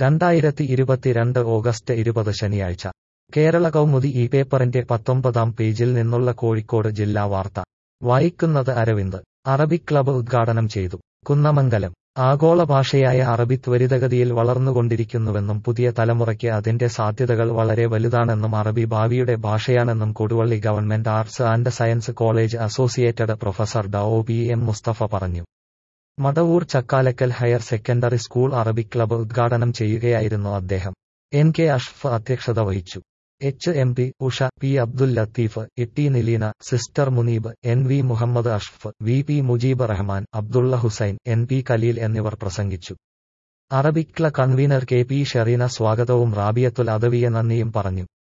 രണ്ടായിരത്തി ഇരുപത്തിരണ്ട് ഓഗസ്റ്റ് ഇരുപത് ശനിയാഴ്ച കേരള കൗമുദി ഈ പേപ്പറിന്റെ പത്തൊമ്പതാം പേജിൽ നിന്നുള്ള കോഴിക്കോട് ജില്ലാ വാർത്ത വായിക്കുന്നത് അരവിന്ദ് അറബിക് ക്ലബ്ബ് ഉദ്ഘാടനം ചെയ്തു കുന്നമംഗലം ആഗോള ഭാഷയായ അറബി ത്വരിതഗതിയിൽ വളർന്നുകൊണ്ടിരിക്കുന്നുവെന്നും പുതിയ തലമുറയ്ക്ക് അതിന്റെ സാധ്യതകൾ വളരെ വലുതാണെന്നും അറബി ഭാവിയുടെ ഭാഷയാണെന്നും Koduvally government arts and science college associated professor ഡോ പി എം മുസ്തഫ പറഞ്ഞു Madavoor Chakkalakkal higher secondary school Arabic club ഉദ്ഘാടനം ചെയ്യുകയായിരുന്നു അദ്ദേഹം എൻ കെ അഷ്ഫ് അധ്യക്ഷത വഹിച്ചു H M P Usha P Abdul Latheef Itty Nileena sister Muneeb N V Muhammad അഷ്ഫ് V P Mujeeb Rahman Abdulla Hussain N P Khaleel എന്നിവർ പ്രസംഗിച്ചു അറബിക് ക്ല കൺവീനർ കെ പി ഷെറീന സ്വാഗതവും റാബിയത്തുൽ അദവിയ നന്ദിയും പറഞ്ഞു